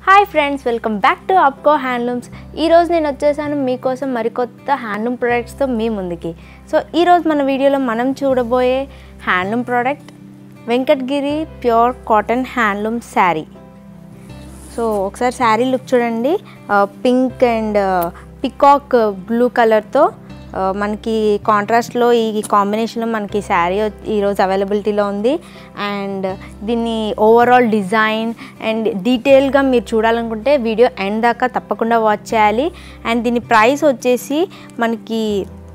hi friends welcome back to Apco handlooms ఈరోజు నేను వచ్చేసాను మీకోసం మరికొత్త హ్యాండ్లూమ్ ప్రోడక్ట్స్తో మీ ముందుకి సో ఈరోజు మన వీడియోలో మనం చూడబోయే handloom product Venkatagiri pure cotton handloom sari so ఒకసారి శారీ లుక్ చూడండి పింక్ అండ్ పికాక్ బ్లూ కలర్తో మనకి కాంట్రాస్ట్లో ఈ కాంబినేషన్లో మనకి శారీ ఈరోజు అవైలబిలిటీలో ఉంది అండ్ దీన్ని ఓవరాల్ డిజైన్ అండ్ డీటెయిల్గా మీరు చూడాలనుకుంటే వీడియో ఎండ్ దాకా తప్పకుండా వాచ్ చేయాలి అండ్ దీని ప్రైస్ వచ్చేసి మనకి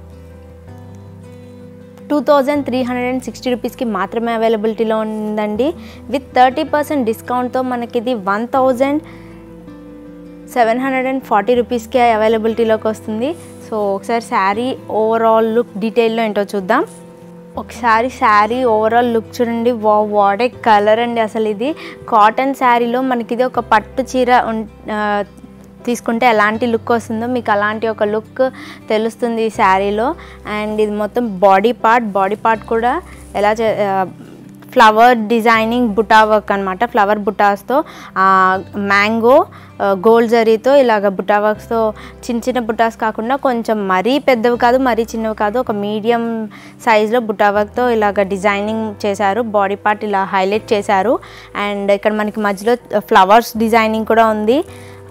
two thousand three hundred and sixty రూపీస్కి మాత్రమే అవైలబిలిటీలో ఉందండి విత్ థర్టీ పర్సెంట్ డిస్కౌంట్తో మనకి ఇది one thousand seven hundred and forty రూపీస్కి అవైలబిలిటీలోకి వస్తుంది సో ఒకసారి శారీ ఓవరాల్ లుక్ డీటెయిల్లో ఏంటో చూద్దాం ఒకసారి శారీ ఓవరాల్ లుక్ చూడండి వా వాడే కలర్ అండి అసలు ఇది కాటన్ శారీలో మనకి ఇది ఒక పట్టు చీర తీసుకుంటే ఎలాంటి లుక్ వస్తుందో మీకు అలాంటి ఒక లుక్ తెలుస్తుంది ఈ శారీలో అండ్ ఇది మొత్తం బాడీ పార్ట్ బాడీ పార్ట్ కూడా ఎలా చే ఫ్లవర్ డిజైనింగ్ బుటా వర్క్ అనమాట ఫ్లవర్ బుటాస్తో మ్యాంగో గోల్డ్ జరీతో ఇలాగ బుటా వర్క్స్తో చిన్న చిన్న బుటాస్ కాకుండా కొంచెం మరీ పెద్దవి కాదు మరీ చిన్నవి కాదు ఒక మీడియం సైజులో బుటా వర్క్తో ఇలాగ డిజైనింగ్ చేశారు బాడీ పార్ట్ ఇలా హైలైట్ చేశారు అండ్ ఇక్కడ మనకి మధ్యలో ఫ్లవర్స్ డిజైనింగ్ కూడా ఉంది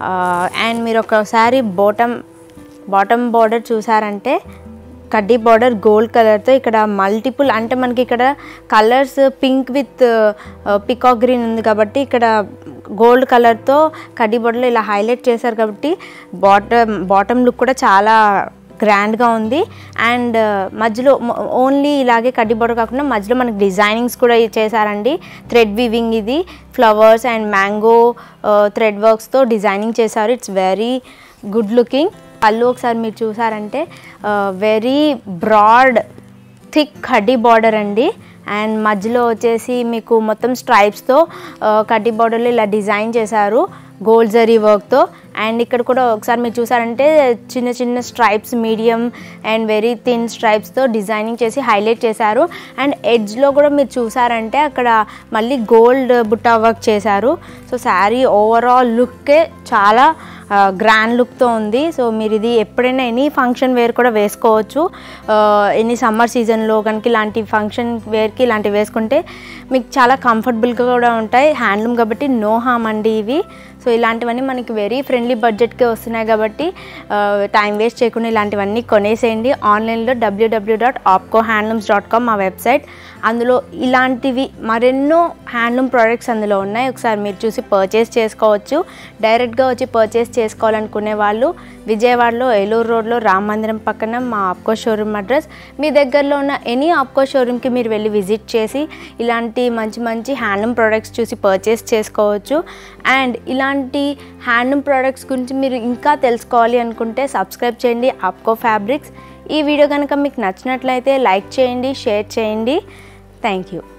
అండ్ మీరు ఒకసారి బాటమ్ బాటమ్ బార్డర్ చూసారంటే కడ్డీ బార్డర్ గోల్డ్ కలర్తో ఇక్కడ మల్టిపుల్ అంటే మనకి ఇక్కడ colours pink with peacock green ఉంది కాబట్టి ఇక్కడ గోల్డ్ కలర్తో కడ్డీ బార్డర్లో ఇలా హైలైట్ చేశారు కాబట్టి బాటమ్ బాటమ్ లుక్ కూడా చాలా గ్రాండ్గా ఉంది అండ్ మధ్యలో ఓన్లీ ఇలాగే కడ్డీ బార్డర్ కాకుండా మధ్యలో మనకి డిజైనింగ్స్ కూడా చేశారండి థ్రెడ్ వివింగ్ ఇది ఫ్లవర్స్ అండ్ మ్యాంగో థ్రెడ్ వర్క్స్తో డిజైనింగ్ చేశారు ఇట్స్ వెరీ గుడ్ లుకింగ్ పళ్ళు ఒకసారి మీరు చూసారంటే వెరీ బ్రాడ్ థిక్ కడ్డీ బార్డర్ అండి అండ్ మధ్యలో వచ్చేసి మీకు మొత్తం స్ట్రైప్స్తో కడ్డీ బార్డర్లో ఇలా డిజైన్ చేశారు గోల్డ్ జరీ వర్క్తో అండ్ ఇక్కడ కూడా ఒకసారి మీరు చూసారంటే చిన్న చిన్న stripes medium and very thin స్ట్రైప్స్తో డిజైనింగ్ చేసి హైలైట్ చేశారు అండ్ ఎడ్జ్లో కూడా మీరు చూసారంటే అక్కడ మళ్ళీ గోల్డ్ బుట్టా వర్క్ చేశారు సో శారీ ఓవరాల్ లుక్కే చాలా గ్రాండ్ లుక్తో ఉంది సో మీరు ఇది ఎప్పుడైనా ఎనీ ఫంక్షన్ వేర్ కూడా వేసుకోవచ్చు ఎనీ సమ్మర్ సీజన్లో కనుక ఇలాంటి ఫంక్షన్ వేర్కి ఇలాంటివి వేసుకుంటే మీకు చాలా కంఫర్టబుల్గా కూడా ఉంటాయి హ్యాండ్లూమ్ కాబట్టి నో హామ్ అండి ఇవి సో ఇలాంటివన్నీ మనకి వెరీ ఫ్రెండ్లీ బడ్జెట్కే వస్తున్నాయి కాబట్టి టైం వేస్ట్ చేయకుండా ఇలాంటివన్నీ కొనేసేయండి ఆన్లైన్లో డబ్ల్యూడబ్ల్యూ dot Apco handlooms dot com మా వెబ్సైట్ అందులో ఇలాంటివి మరెన్నో హ్యాండ్లూమ్ ప్రోడక్ట్స్ అందులో ఉన్నాయి ఒకసారి మీరు చూసి పర్చేస్ చేసుకోవచ్చు డైరెక్ట్గా వచ్చి పర్చేస్ చేసుకోవాలనుకునే వాళ్ళు విజయవాడలో ఏలూరు రోడ్లో రామ మందిరం పక్కన మా ఆప్కో షోరూమ్ అడ్రస్ మీ దగ్గరలో ఉన్న ఎనీ ఆప్కో షోరూమ్కి మీరు వెళ్ళి విజిట్ చేసి ఇలాంటి మంచి మంచి హ్యాండ్లూమ్ ప్రోడక్ట్స్ చూసి పర్చేస్ చేసుకోవచ్చు అండ్ ఇలాంటి హ్యాండ్లూమ్ ప్రోడక్ట్స్ గురించి మీరు ఇంకా తెలుసుకోవాలి అనుకుంటే సబ్స్క్రైబ్ చేయండి ఆప్కో ఫ్యాబ్రిక్స్ ఈ వీడియో కనుక మీకు నచ్చినట్లయితే లైక్ చేయండి షేర్ చేయండి థ్యాంక్ యూ